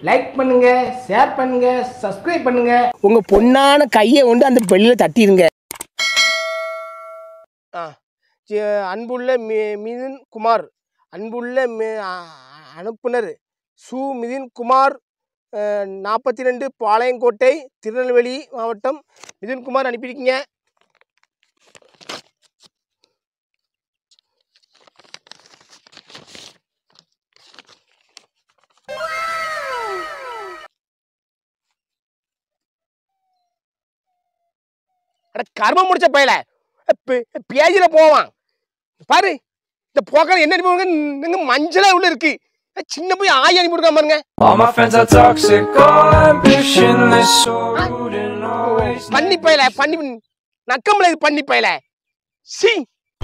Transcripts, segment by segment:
Like பண்ணுங்க share பண்ணுங்க subscribe பண்ணுங்க உங்க பொண்ணான கையை கொண்டு அந்த பெல்லில தட்டிடுங்க ஆ ஜி- அன்புள்ள மி மிதுன் குமார் அன்புள்ள மி- அ- அனுப்புனர் சு மிதுன் குமார் நாற்பத்தி ரெண்டு பாளையங்கோட்டை திருநெல்வேலி மாவட்டம் மிதுன் குமார் அனுப்பியிருக்கீங்க அட கர்மம் முடிச்ச பயல பேஜில் போவான் பாரு இந்த போக்கில் என்ன அனுப்பி நீங்க மஞ்சளா உள்ள இருக்கு அஹ் சின்ன போய் ஆய் அனுப்பி விடுக்காம பாருங்க All my friends are toxic, all ambitionless, so rude and always பண்ணி பயல பண்ணி நக்கம்ல இது பண்ணி பயல சி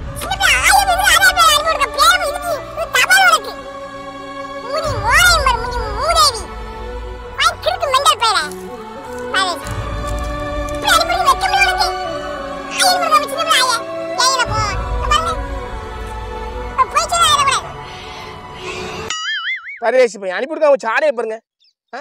பரதேசி பையன் அனுப்பி விடுக்காம சாடையை பாருங்க ஆ?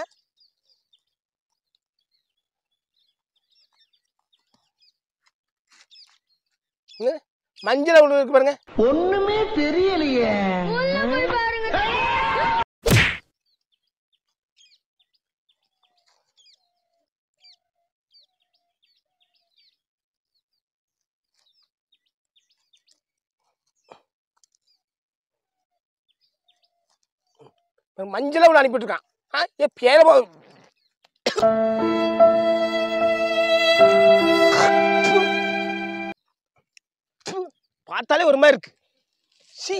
இங்க மஞ்சள் உள்ள இருக்கு பாருங்க ஒண்ணுமே தெரியலையே மஞ்சள் உள்ள அனுப்பிட்டு இருக்கான் ஆ ஏ பேர பார்த்தாலே ஒரு மாதிரி இருக்கு சி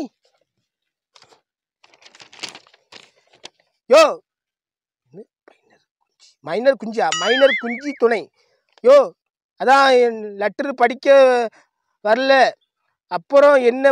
யோ மைனர் குஞ்சா மைனர் குஞ்சு துணை யோ அதான் லெட்டர் படிக்க வரல அப்புறம் என்ன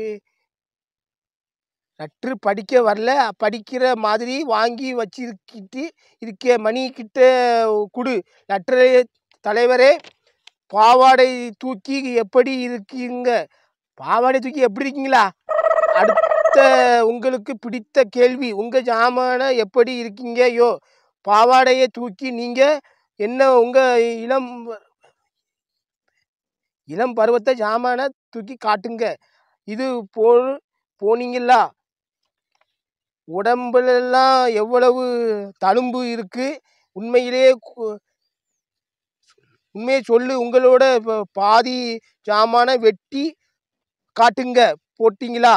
லெட்ரு படிக்க வரல படிக்கிற மாதிரி வாங்கி வச்சிருக்கிட்டு இருக்க மணி கிட்ட குடு லெட்டரு தலைவரே பாவாடை தூக்கி எப்படி இருக்கீங்க பாவாடை தூக்கி எப்படி இருக்கீங்களா அடுத்த உங்களுக்கு பிடித்த கேள்வி உங்கள் ஜாமான எப்படி இருக்கீங்க யோ பாவாடையை தூக்கி நீங்கள் என்ன உங்கள் இளம் இளம் பருவத்தை ஜாமான தூக்கி காட்டுங்க இது போ போனீங்களா உடம்புலெல்லாம் எவ்வளவு தழும்பு இருக்கு உண்மையிலேயே கு- உண்மையை சொல்லு உங்களோட ப- பாதி ஜாமான வெட்டி காட்டுங்க போட்டீங்களா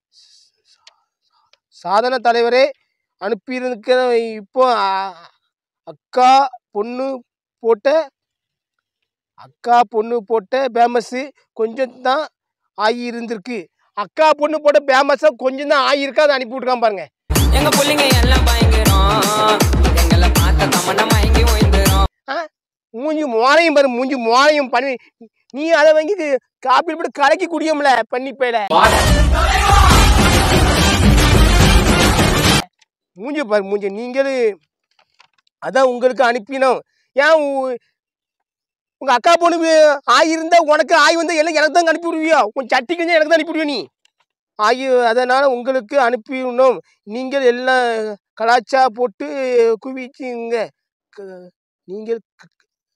சாதன தலைவரே அனுப்பியிருக்க இப்போ அ- அக்கா பொண்ணு போட்ட அக்கா பொண்ணு போட்ட பேமஸு கொஞ்சம் தான் ஆகி இருந்திருக்கு அக்கா பொண்ணு போட்ட பேமஸாக கொஞ்சம் தான் ஆகியிருக்கா அதை அனுப்பி விட்ருக்கான் பாருங்க எங்க புள்ளைங்க எல்லாம் பயங்கரம் எங்களை பார்த்த தமன்னா மயங்கி ஓய்ந்துரும் ஆ மூஞ்சி மோனையும் பாரு மூஞ்சி மோனையும் பண்ணி நீ அதை வாங்கி இது காப்பியில் போட்டு கலக்கி குடியும்ல பண்ணி போயில மூஞ்சி பாரு மூஞ்சி நீங்களும் அதான் உங்களுக்கு அனுப்பினோம் ஏன் உ- உங்க அக்கா பொண்ணு வி- ஆய் இருந்தா உனக்கு ஆய் வந்தா எல்லாம் எனக்கு தான் அனுப்பி விடுவியா உன் சட்டி கிஞ்சா எனக்கு தான் அனுப்பி விடுவியா நீ ஆகி அதனால உங்களுக்கு அனுப்பினோம் நீங்கள் எல்லாம் கலாச்சா போட்டு குவிச்சிங்க க- நீங்கள் க-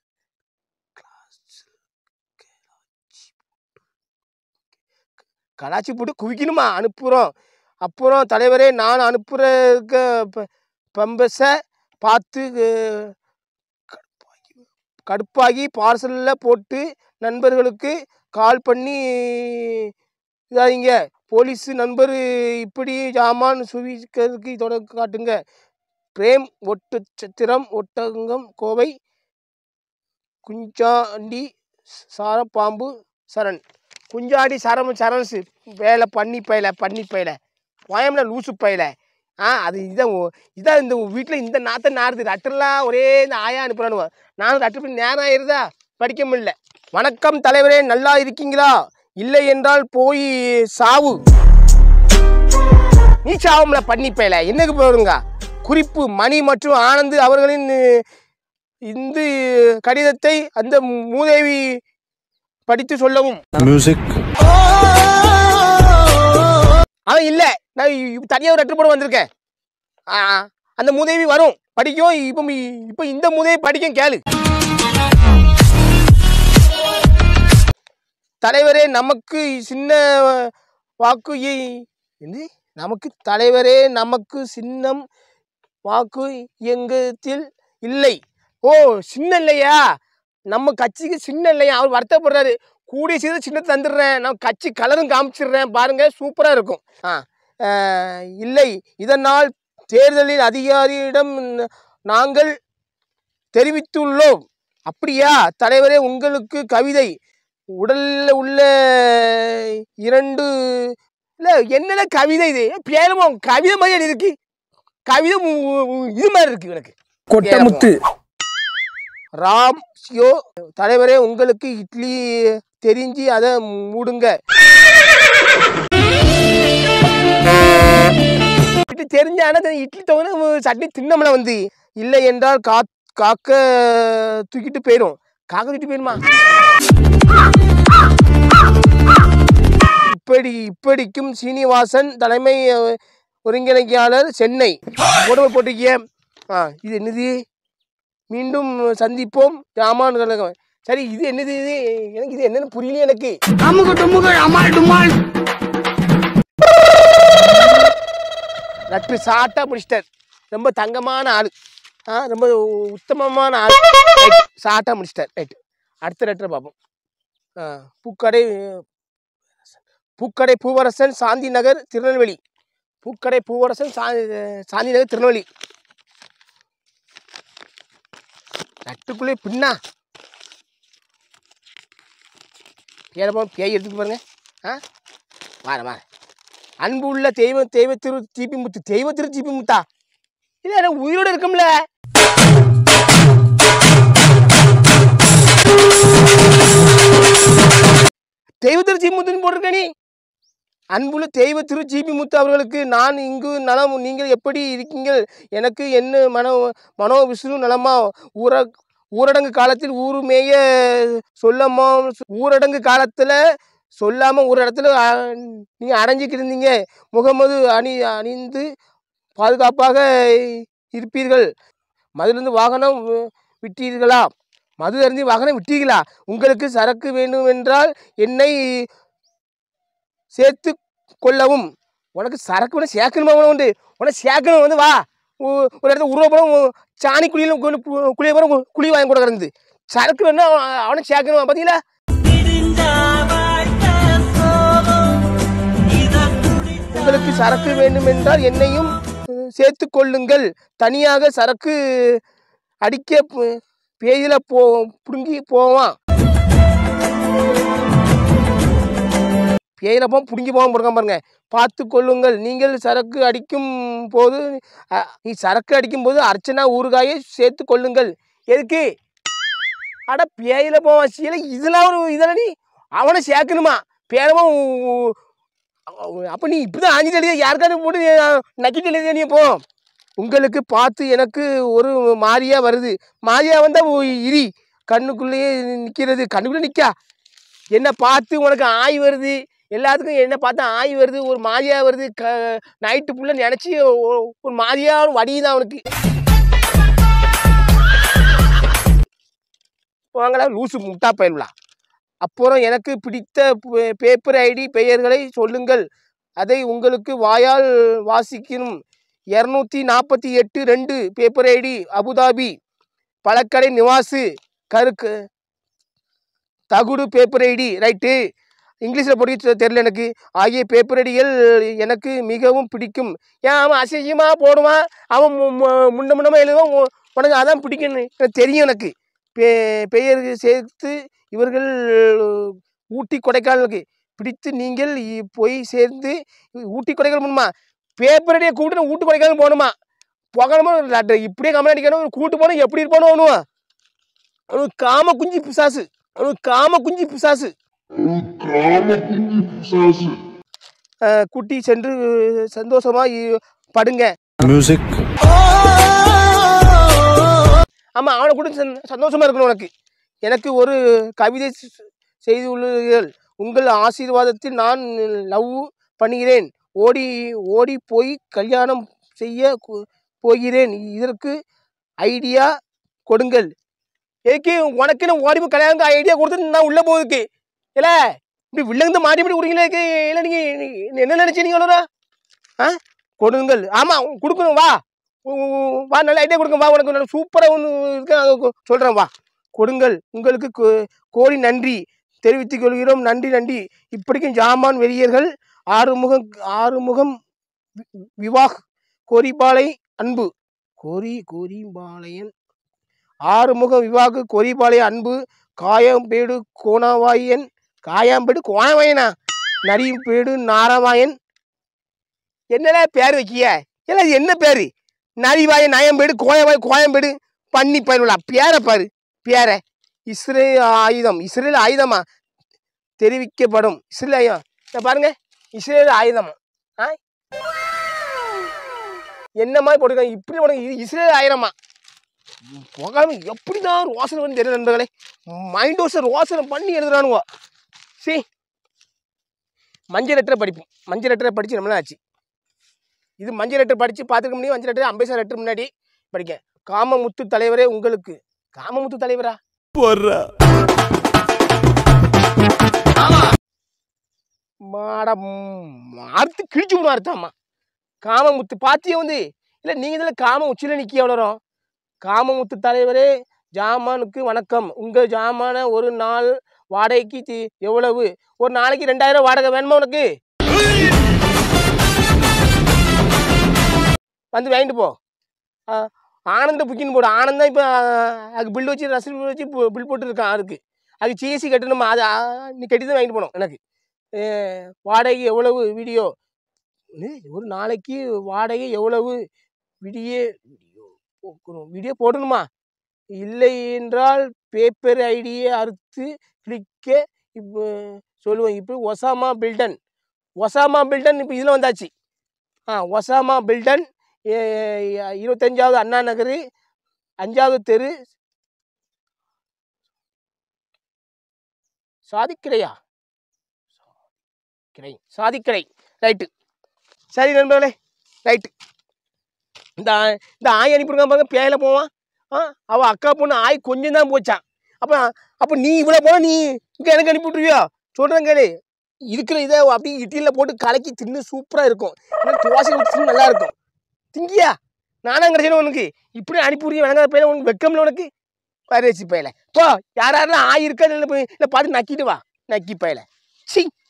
கலாச்சி போட்டு குவிக்கணுமா அனுப்புகிறோம் அப்புறம் தலைவரே நான் அனுப்புகிற பம்பஸை பார்த்து அஹ், கடுப்பாகி கடுப்பாகி பார்சலில் போட்டு நண்பர்களுக்கு கால் பண்ணி இதாதீங்க போலீஸு நண்பர் இப்படி ஜாமான் சுவிக்கிறதுக்கு இதோட காட்டுங்க பிரேம் ஒட்டு சத்திரம் ஒட்டகம் கோவை குஞ்சாண்டி சாரப்பாம்பு சரண் குஞ்சாடி சரம் சரண்ஸு வேலை பண்ணி பயில பண்ணி பயில போயம்ல லூசு பயில ஆ அது இதான் உ- இதான் இந்த வீட்டில் இந்த நாத்தை நாருது லட்டர்லாம் ஒரே இந்த ஆயா அனுப்புறானுவ நானும் லட்டர் பண்ணி நேரம் ஆயிருதா படிக்க முடியல வணக்கம் தலைவரே நல்லா இருக்கீங்களா இல்லை என்றால் போய் சாவு நீ சாவம்ல பண்ணி பயில என்னக்கு போருங்க குறிப்பு மணி மற்றும் ஆனந்த் அவர்களின் இந்த கடிதத்தை அந்த மூதேவி படித்து சொல்லவும் அவன் இல்லை நான் தனியாக ஒரு லெட்டர் போட வந்திருக்கேன் ஆ, அந்த மூதேவி வரும் படிக்கும் இப்போ இப்போ இந்த மூதேவி படிக்கும் கேளு தலைவரே நமக்கு சின்ன வாக்கு இ- என்னது நமக்கு தலைவரே நமக்கு சின்னம் வாக்கு எங்கத்தில் இல்லை ஓ சின்ன இல்லையா நம்ம கட்சிக்கு சின்ன இல்லையா அவர் வருத்தப்படுறாரு கூடிய சீக்கிரம் சின்னத்தை தந்துடுறேன் நான் கட்சி கலரும் காமிச்சிடுறேன் பாருங்க சூப்பராக இருக்கும் ஆ அஹ், இல்லை இதனால் தேர்தலில் அதிகாரியிடம் நாங்கள் தெரிவித்துள்ளோம் அப்படியா தலைவரே உங்களுக்கு கவிதை உடல்ல உள்ள இரண்டு இல்லை என்னென்ன கவிதை இது பேரமோ கவிதை மாதிரி இருக்கு கவிதை மு- மு- இது மாதிரி இருக்கு எனக்கு கொட்டமுத்து ராம் சியோ தலைவரே உங்களுக்கு இட்லி தெரிஞ்சு அதை மூடுங்க இட்லி தெரிஞ்ச ஆனால் இட்லி தவிர சட்னி தின்னமல வந்து இல்லை என்றால் கா காக்க தூக்கிட்டு போயிடும் காக்க தூக்கிட்டு போயிடுமா இப்படி இப்படிக்கும் சீனிவாசன் தலைமை அஹ், ஒருங்கிணைக்கையாளர் சென்னை உடம்பு போட்டிருக்கிய ஆ இது என்னது மீண்டும் சந்திப்போம் ஜாமான் கழகம் சரி இது என்னது இது எனக்கு இது என்னன்னு புரியல எனக்கு அமுக டுமுக அமால் டுமால் நட்பு சாட்டா முடிச்சிட்டார் ரொம்ப தங்கமான ஆள் ஆ ரொம்ப உத்தமமான ஆள் ரைட் சாட்டா முடிச்சிட்டார் ரைட் அடுத்த லெட்டரை பார்ப்போம் ஆ, பூக்கடை பூக்கடை பூவரசன் சாந்தி நகர் திருநெல்வேலி பூக்கடை பூவரசன் சா சாந்தி நகர் திருநெல்வேலி நட்டுக்குள்ளே பின்னா பேரப்போ பேய் எடுத்துக்கு பாருங்க ஆ வார வார அன்பு உள்ள தெய்வ தெய்வ திரு தீபி முத்து தெய்வ திரு தீபி முத்தா இது எனக்கு உயிரோட இருக்கும்ல தெய்வ திரு ஜீபி முத்துன்னு போட்டிருக்க நீ அன்புள்ள தெய்வ திரு ஜிபி முத்து அவர்களுக்கு நான் இங்கு நலம் நீங்கள் எப்படி இருக்கீங்கள் எனக்கு என்ன மனோ மனோ விஷ்ணு நலமா ஊர ஊரடங்கு காலத்தில் ஊரு மேய சொல்லமா ஊரடங்கு காலத்தில் சொல்லாமல் ஒரு இடத்துல நீங்கள் அடைஞ்சிக்கிட்டு இருந்தீங்க முகமது அணி அணிந்து பாதுகாப்பாக இருப்பீர்கள் மதுலேருந்து வாகனம் வி- விட்டீர்களா மது அருந்தி வாகனம் விட்டீர்களா உங்களுக்கு சரக்கு வேண்டும் என்றால் என்னை சேர்த்து கொள்ளவும் உனக்கு சரக்கு வேணும் சேர்க்கணுமா உனக்கு உண்டு உனக்கு சேர்க்கணும் வந்து வா உ- ஒரு இடத்துல உருவப்படம் சாணி குழியில் குழிய போகிற குழி வாங்கி கொடுக்குறது சரக்கு வேணும் அவன் அவனை சேர்க்கணுமா பார்த்தீங்களா உங்களுக்கு சரக்கு வேண்டும் என்றால் என்னையும் அஹ், சேர்த்து கொள்ளுங்கள் தனியாக சரக்கு அடிக்க ப- பேயில போ புடுங்கி போவான் பேயில போ புடுங்கி போவான் போடுங்க பாருங்க பார்த்து கொள்ளுங்கள் நீங்கள் சரக்கு அடிக்கும் போது அ, நீ சரக்கு அடிக்கும் போது அர்ச்சனா ஊறுகாயை சேர்த்து கொள்ளுங்கள் எதுக்கு அட பேயில போவான் சீல இதெல்லாம் ஒரு இதெல்லாம் நீ அவனை சேர்க்கணுமா பேரமா அப்போ நீ இப்படிதான் ஆஞ்சிட்டு எழுதிய யாருக்காவது போட்டு அஹ், நக்கிட்டு எழுதிய நீ போ உங்களுக்கு பார்த்து எனக்கு ஒரு மாரியா வருது மாரியா வந்தா உ- இரி கண்ணுக்குள்ளேயே நிற்கிறது கண்ணுக்குள்ளே நிற்கா என்ன பார்த்து உனக்கு ஆய் வருது எல்லாத்துக்கும் என்ன பார்த்தா ஆய் வருது ஒரு மாதிரியா வருது க நைட்டு ஃபுல்லாக நினச்சி ஒரு மாதிரியா வடியுதான் அவனுக்கு வாங்கடா லூசு முட்டா பயிலுலா அப்புறம் எனக்கு பிடித்த பே- பேப்பர் ஐடி பெயர்களை சொல்லுங்கள் அதை உங்களுக்கு வாயால் வாசிக்கணும் இரநூத்தி நாற்பத்தி எட்டு ரெண்டு பேப்பர் ஐடி அபுதாபி பழக்கடை நிவாசு கருக்கு தகுடு பேப்பர் ஐடி ரைட்டு இங்கிலீஷில் படிக்க தெரியல எனக்கு ஆகிய பேப்பர் ஐடிகள் எனக்கு மிகவும் பிடிக்கும் ஏன் அவன் அசிங்கமாக போடுவான் அவன் மு- மு- முன்ன முன்னமாக எழுதுவான் உ- உனக்கு அதான் பிடிக்கும்னு எனக்கு தெரியும் எனக்கு பெ பெயர் சேர்த்து இவர்கள் ஊட்டி கொடைக்கானலுக்கு பிடித்து நீங்கள் இ- போய் சேர்ந்து ஊட்டி கொடைக்கானல் போகணுமா பேப்பர் அடியை கூப்பிட்டு ஊட்டி கொடைக்கானல் போகணுமா போகணுமா லட்டு இப்படியே கமெண்ட் அடிக்கணும் கூட்டு போனால் எப்படி இருப்பானு அவனுவா அவனுக்கு காம குஞ்சு பிசாசு அவனுக்கு காம குஞ்சு பிசாசு அஹ், குட்டி சென்று சந்தோஷமா இ- படுங்க Music. ஆமா அவனை கூட சந்- சந்தோஷமா இருக்கணும் உனக்கு எனக்கு ஒரு கவிதை செ- செய்துள்ளீர்கள் உங்கள் ஆசீர்வாதத்தில் நான் லவ் பண்ணுகிறேன் ஓடி ஓடி போய் கல்யாணம் செய்ய கு- போகிறேன் இதற்கு ஐடியா கொடுங்கள் ஏக்கி உனக்குன்னு ஓடிப்பு கல்யாணம் ஐடியா கொடுத்து நான் உள்ளே போகுதுக்கு இல்ல இப்படி வில்லந்து மாட்டி இப்படி விடுறீங்களே ஏக்கி இல்லை நீங்கள் என்ன நினச்சீங்க அவ்வளோரா ஆ கொடுங்கள் ஆமாம் கொடுக்கணும் வா உ- உ- வா நல்ல ஐடியா கொடுங்க வா உனக்கு நல்ல சூப்பராக ஒன்று இருக்கு சொல்கிறேன் வா கொடுங்கள் உங்களுக்கு கோ- கோடி நன்றி தெரிவித்துக் கொள்கிறோம் நன்றி நன்றி இப்படிக்கும் ஜாமான் வெறியர்கள் ஆறுமுகம் ஆறுமுகம் வி- விவாக் கோரிபாலை அன்பு கோரி கோரிபாளையன் ஆறுமுகம் விவாக்கு கோரிபாளைய அன்பு காயம்பேடு கோணவாயன் காயாம்பேடு கோணவாயனா நரிம்பேடு நாரவாயன் என்னடா பேர் வைக்கிய இல்லை இது என்ன பேர் நரிவாய நயம்பேடு கோயவாய் கோயம்பேடு பண்ணி பயிர்களா பேரை பாரு பேரை இஸ்ரேல் ஆயுதம் இஸ்ரேல் ஆயுதமா தெரிவிக்கப்படும் இஸ்ரேல் ஆயுதம் இதை பாருங்க இஸ்ரேல் ஆயுதம் ஆ என்ன மாதிரி போட்டிருக்காங்க இப்படி போடுங்க இது இஸ்ரேல் ஆயுதமா போகாம எப்படி தான் ரோசனை பண்ணி தெரியல நண்பர்களே மைண்ட் வாஷை ரோசனை பண்ணி எழுதுறானுங்க சி மஞ்சள் லெட்டரை படிப்போம் மஞ்சள் லெட்டரை படித்து நம்மளாம் ஆச்சு இது மஞ்சள் லெட்டர் படித்து பார்த்துக்க முடியும் மஞ்சள் லெட்டர் அம்பேசா லெட்டர் முன்னாடி படிக்க காமமுத்து தலைவரே உங்களுக்கு காமமுத்து தலைவரா மாடம் அறுத்து கிழிச்சு விடும் அர்த்தம்மா காமமுத்து பாத்தியே வந்து இல்லை நீங்கள் இதில் காம உச்சியில் நிற்கி எவ்வளோரும் காமமுத்து தலைவரே ஜாமானுக்கு வணக்கம் உங்கள் ஜாமான ஒரு நாள் வாடகைக்கு தி- எவ்வளவு ஒரு நாளைக்கு ரெண்டாயிரம் வாடகை வேணுமா உனக்கு வந்து வாங்கிட்டு போ ஆ, ஆனந்த புக்கின்னு போடு ஆனந்தம் இப்போ அதுக்கு பில் வச்சு ரசீது bill வச்சு பில் போட்டுருக்கான் அதுக்கு அதுக்கு சிஎஸ்சி கட்டணுமா அது ஆ, நீ கட்டி தான் வாங்கிட்டு போகணும் எனக்கு ஏ, வாடகை எவ்வளவு வீடியோ ஒரு நாளைக்கு வாடகை எவ்வளவு வீடியோ வீடியோ போக்கணும் வீடியோ போடணுமா இல்லை என்றால் பேப்பர் ஐடியை அறுத்து கிளிக்க இப்போ சொல்லுவேன் இப்போ ஒசாமா பில்டன் ஒசாமா பில்டன் இப்போ இதில் வந்தாச்சு ஆ ஒசாமா பில்டன் ஏ- இருபத்தஞ்சாவது அண்ணா நகர் அஞ்சாவது தெரு சாதிக்கிடையா கிடை சாதிக்கிடை ரைட்டு சரி நண்பர்களே ரைட்டு இந்த ஆ- இந்த ஆய் அனுப்பியிருக்கான் பாருங்க பேயில போவான் ஆ அவள் அக்கா பொண்ணு ஆய் கொஞ்சம் தான் போச்சான் அப்போ அப்போ நீ இவ்வளோ போன நீ இங்கே எனக்கு அனுப்பி விட்ருவியோ சொல்கிறேன் கேளு இருக்கிற இதை அப்படியே இட்லியில் போட்டு கலக்கி தின்னு சூப்பராக இருக்கும் இல்லை தோசை ஊற்றி தின்னு நல்லா இருக்கும் திங்கியா நானும் கிடைச்சேன் உனக்கு இப்படி அனுப்பி விடுறிய வணங்காத பையன் உனக்கு வெக்கம்ல உனக்கு பரிவச்சு பையல போ யார் யாரெல்லாம் ஆயிருக்கா இல்லை போய் இல்லை பார்த்து நக்கிட்டு வா நக்கி பையல சி